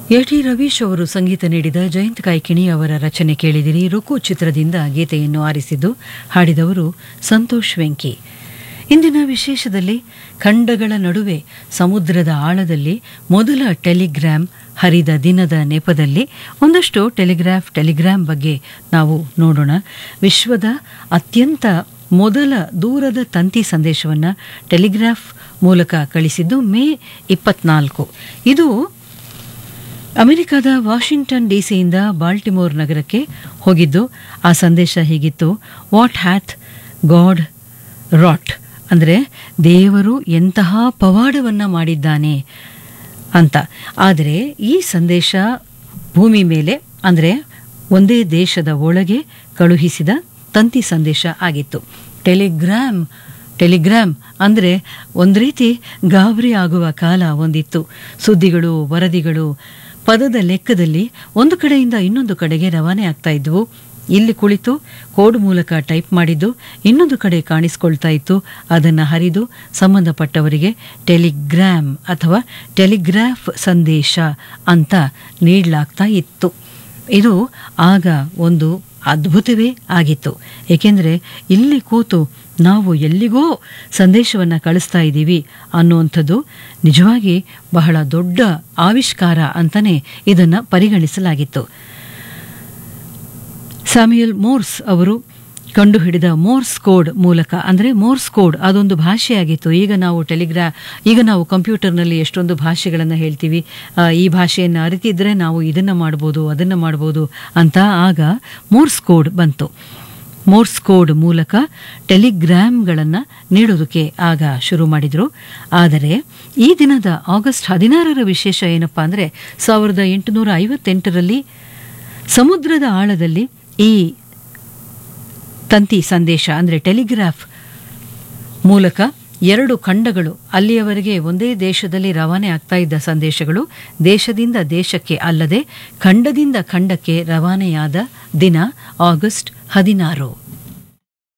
A T Ravish ಅವರು ಸಂಗೀತ ನೀಡಿದ ಜಯಂತ್ ಕಾಯ್ಕಿಣಿ ಅವರ ರಚನೆ ಕೇಳಿದಿರಿ ರುಕು ಚಿತ್ರದಿಂದ ಗೀತೆಯನ್ನು ಆರಿಸಿದ್ದು ಹಾಡಿದವರು ಸಂತೋಷ್ ವೆಂಕಿ ಇಂದಿನ ವಿಶೇಷದಲ್ಲಿ ಖಂಡಗಳ ನಡುವೆ ಸಮುದ್ರದ ಆಳದಲ್ಲಿ ಮೊದಲ ಟೆಲಿಗ್ರಾಮ್ ಹರಿದ ದಿನದ ನೆಪದಲ್ಲಿ ಒಂದಷ್ಟು ಟೆಲಿಗ್ರಾಫ್ ಟೆಲಿಗ್ರಾಮ್ ಬಗ್ಗೆ ನಾವು ನೋಡೋಣ ವಿಶ್ವದ ಅತ್ಯಂತ ಮೊದಲ ದೂರದ ತಂತಿ ಸಂದೇಶವನ್ನು ಟೆಲಿಗ್ರಾಫ್ ಮೂಲಕ ಕಳಿಸಿದ್ದು ಮೇ ಇಪ್ಪತ್ನಾಲ್ಕು ಇದು ಅಮೆರಿಕದ ವಾಷಿಂಗ್ಟನ್ ಡಿಸಿಯಿಂದ ಬಾಲ್ಟಿಮೋರ್ ನಗರಕ್ಕೆ ಹೋಗಿದ್ದು ಆ ಸಂದೇಶ ಹೀಗಿತ್ತು ವಾಟ್ ಹ್ಯಾತ್ ಗಾಡ್ ರಾಟ್ ಅಂದರೆ ದೇವರು ಎಂತಹ ಪವಾಡವನ್ನು ಮಾಡಿದ್ದಾನೆ ಅಂತ ಆದರೆ ಈ ಸಂದೇಶ ಭೂಮಿ ಮೇಲೆ ಅಂದರೆ ಒಂದೇ ದೇಶದ ಒಳಗೆ ಕಳುಹಿಸಿದ ತಂತಿ ಸಂದೇಶ ಆಗಿತ್ತು ಟೆಲಿಗ್ರಾಮ್ ಟೆಲಿಗ್ರಾಮ್ ಅಂದರೆ ಒಂದು ರೀತಿ ಗಾಬರಿ ಆಗುವ ಕಾಲ ಒಂದಿತ್ತು ಸುದ್ದಿಗಳು ವರದಿಗಳು ಪದದ ಲೆಕ್ಕದಲ್ಲಿ ಒಂದು ಕಡೆಯಿಂದ ಇನ್ನೊಂದು ಕಡೆಗೆ ರವಾನೆ ಆಗ್ತಾ ಇದ್ವು ಇಲ್ಲಿ ಕುಳಿತು ಕೋಡ್ ಮೂಲಕ ಟೈಪ್ ಮಾಡಿದ್ದು ಇನ್ನೊಂದು ಕಡೆ ಕಾಣಿಸ್ಕೊಳ್ತಾ ಇತ್ತು ಅದನ್ನು ಹರಿದು ಸಂಬಂಧಪಟ್ಟವರಿಗೆ ಟೆಲಿಗ್ರಾಮ್ ಅಥವಾ ಟೆಲಿಗ್ರಾಫ್ ಸಂದೇಶ ಅಂತ ನೀಡಲಾಗ್ತಾ ಇತ್ತು ಇದು ಆಗ ಒಂದು ಅದ್ಭುತವೇ ಆಗಿತ್ತು ಏಕೆಂದರೆ ಇಲ್ಲಿ ಕೂತು ನಾವು ಎಲ್ಲಿಗೋ ಸಂದೇಶವನ್ನು ಕಳಿಸ್ತಾ ಇದ್ದೀವಿ ಅನ್ನುವಂಥದ್ದು ನಿಜವಾಗಿ ಬಹಳ ದೊಡ್ಡ ಆವಿಷ್ಕಾರ ಅಂತಲೇ ಇದನ್ನು ಪರಿಗಣಿಸಲಾಗಿತ್ತು ಸ್ಯಾಮ್ಯುಯಲ್ ಮೋರ್ಸ್ ಅವರು ಕಂಡುಹಿಡಿದ ಮೋರ್ಸ್ ಕೋಡ್ ಮೂಲಕ ಅಂದರೆ ಮೋರ್ಸ್ ಕೋಡ್ ಅದೊಂದು ಭಾಷೆಯಾಗಿತ್ತು ಈಗ ನಾವು ಟೆಲಿಗ್ರಾ ಈಗ ನಾವು ಕಂಪ್ಯೂಟರ್ನಲ್ಲಿ ಎಷ್ಟೊಂದು ಭಾಷೆಗಳನ್ನು ಹೇಳ್ತೀವಿ ಈ ಭಾಷೆಯನ್ನು ಅರಿತಿದ್ರೆ ನಾವು ಇದನ್ನು ಮಾಡ್ಬೋದು ಅದನ್ನು ಮಾಡ್ಬೋದು ಅಂತ ಆಗ ಮೋರ್ಸ್ ಕೋಡ್ ಬಂತು ಮೋರ್ಸ್ ಕೋಡ್ ಮೂಲಕ ಟೆಲಿಗ್ರಾಮ್ಗಳನ್ನು ನೀಡೋದಕ್ಕೆ ಆಗ ಶುರು ಮಾಡಿದರು ಆದರೆ ಈ ದಿನದ ಆಗಸ್ಟ್ ಹದಿನಾರರ ವಿಶೇಷ ಏನಪ್ಪ ಅಂದರೆ ಸಾವಿರದ ಎಂಟುನೂರ ಐವತ್ತೆಂಟರಲ್ಲಿ ಸಮುದ್ರದ ಆಳದಲ್ಲಿ ಈ ತಂತಿ ಸಂದೇಶ ಅಂದರೆ ಟೆಲಿಗ್ರಾಫ್ ಮೂಲಕ ಎರಡು ಖಂಡಗಳು ಅಲ್ಲಿಯವರೆಗೆ ಒಂದೇ ದೇಶದಲ್ಲಿ ರವಾನೆ ಆಗ್ತಾ ಇದ್ದ ಸಂದೇಶಗಳು ದೇಶದಿಂದ ದೇಶಕ್ಕೆ ಅಲ್ಲದೆ ಖಂಡದಿಂದ ಖಂಡಕ್ಕೆ ರವಾನೆಯಾದ ದಿನ ಆಗಸ್ಟ್ ಹದಿನಾರು